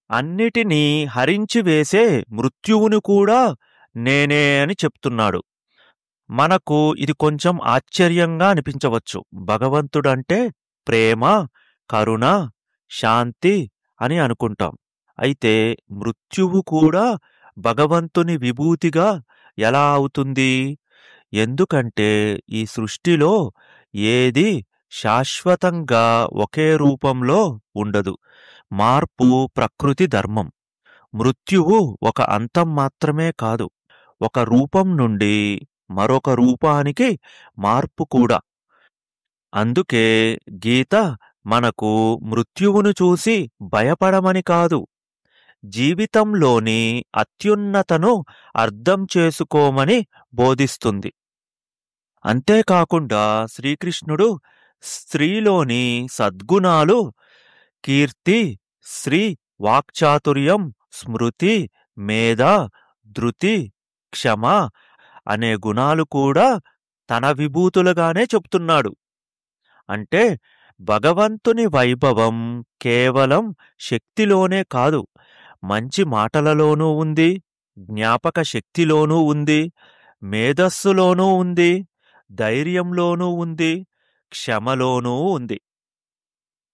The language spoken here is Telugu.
అన్నిటినీ హరించివేసే మృత్యువును కూడా నేనే అని చెప్తున్నాడు మనకు ఇది కొంచెం ఆశ్చర్యంగా అనిపించవచ్చు భగవంతుడంటే ప్రేమ కరుణ శాంతి అని అనుకుంటాం అయితే మృత్యువు కూడా భగవంతుని విభూతిగా ఎలా అవుతుంది ఎందుకంటే ఈ సృష్టిలో ఏది శాశ్వతంగా ఒకే రూపంలో ఉండదు మార్పు ప్రకృతి ధర్మం మృత్యువు ఒక అంతం మాత్రమే కాదు ఒక రూపం నుండి మరొక రూపానికి మార్పు కూడా అందుకే గీత మనకు మృత్యువును చూసి భయపడమని కాదు జీవితంలోని అత్యున్నతను అర్థం చేసుకోమని బోధిస్తుంది అంతేకాకుండా శ్రీకృష్ణుడు స్త్రీలోని సద్గుణాలు కీర్తి శ్రీ వాక్చాతుర్యం స్మృతి మేధ ధృతి క్షమ అనే గుణాలు కూడా తన విభూతులుగానే చెప్తున్నాడు అంటే భగవంతుని వైభవం కేవలం శక్తిలోనే కాదు మంచి మాటలలోనూ ఉంది జ్ఞాపక శక్తిలోనూ ఉంది మేధస్సులోనూ ఉంది ధైర్యంలోనూ ఉంది క్షమలోనూ ఉంది